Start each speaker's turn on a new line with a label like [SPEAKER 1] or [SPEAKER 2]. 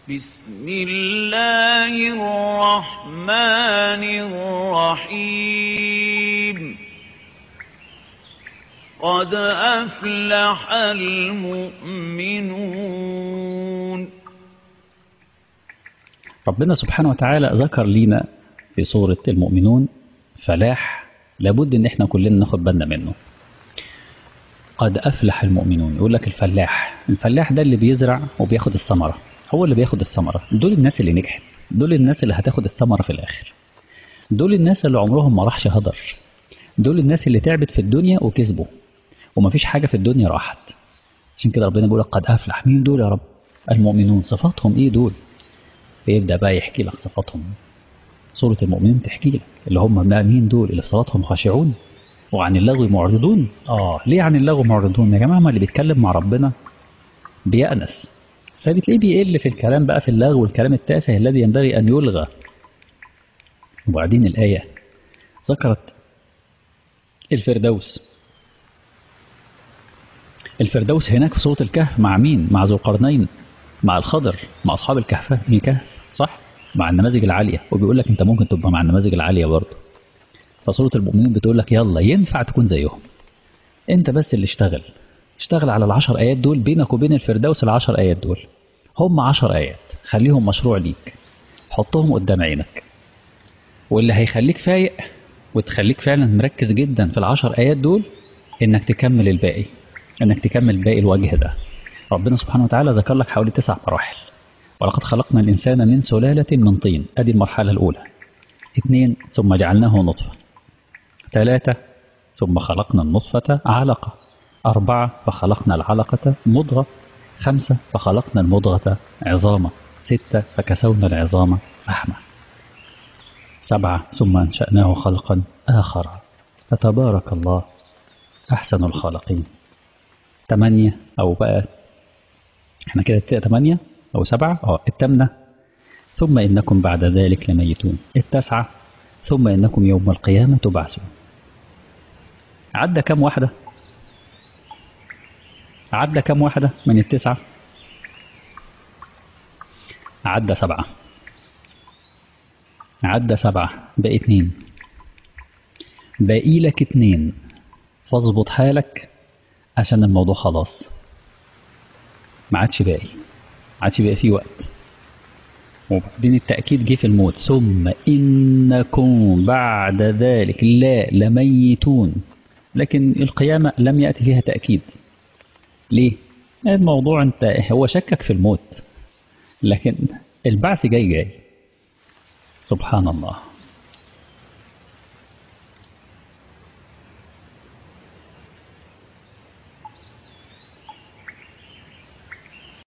[SPEAKER 1] بسم الله الرحمن الرحيم قد أفلح المؤمنون
[SPEAKER 2] ربنا سبحانه وتعالى ذكر لينا في سورة المؤمنون فلاح لابد ان احنا كلنا ناخد بالنا منه قد أفلح المؤمنون يقول لك الفلاح الفلاح ده اللي بيزرع وبياخد الثمرة هو اللي بياخد الثمرة دول الناس اللي نجحت دول الناس اللي هتاخد الثمرة في الآخر دول الناس اللي عمرهم ما راحش هدر دول الناس اللي تعبت في الدنيا وكسبوا ومفيش حاجة في الدنيا راحت عشان كده ربنا بيقول لك قد أفلح مين دول يا رب المؤمنون صفاتهم إيه دول بيبدأ بقى يحكي لك صفاتهم سورة المؤمنين تحكي لك اللي هم بقى مين دول اللي في صلاتهم خاشعون وعن اللغو معرضون اه ليه عن اللغو معرضون يا جماعة ما اللي بيتكلم مع ربنا بيأنس فبتلاقيه بيقل في الكلام بقى في اللغو والكلام التافه الذي ينبغي أن يلغى وبعدين الآية ذكرت الفردوس الفردوس هناك في سورة الكهف مع مين؟ مع ذو القرنين مع الخضر مع أصحاب الكهف الكهف صح؟ مع النماذج العالية وبيقول لك أنت ممكن تبقى مع النماذج العالية برضه فسورة المؤمنين بتقول لك يلا ينفع تكون زيهم أنت بس اللي اشتغل اشتغل على العشر آيات دول بينك وبين الفردوس العشر آيات دول هم عشر آيات خليهم مشروع ليك حطهم قدام عينك واللي هيخليك فايق وتخليك فعلا مركز جدا في العشر آيات دول إنك تكمل الباقي إنك تكمل باقي الوجه ده ربنا سبحانه وتعالى ذكر لك حوالي تسع مراحل ولقد خلقنا الإنسان من سلالة من طين أدي المرحلة الأولى اثنين ثم جعلناه نطفة ثلاثة ثم خلقنا النطفة علقة أربعة فخلقنا العلقة مضغة خمسة فخلقنا المضغة عظاما ستة فكسونا العظام لحمة سبعة ثم أنشأناه خلقا آخر فتبارك الله أحسن الخالقين ثمانية أو بقى احنا كده ثمانية أو سبعة اه الثامنة ثم إنكم بعد ذلك لميتون التاسعة ثم إنكم يوم القيامة تبعثون عدى كم واحدة عدى كم واحدة من التسعة عدى سبعة عدى سبعة بقى اتنين باقي لك اتنين فاظبط حالك عشان الموضوع خلاص ما عادش باقي ما عادش باقي فيه وقت وبعدين التأكيد جه في الموت ثم إنكم بعد ذلك لا لميتون لكن القيامة لم يأتي فيها تأكيد ليه؟ الموضوع انت هو شكك في الموت لكن البعث جاي جاي سبحان الله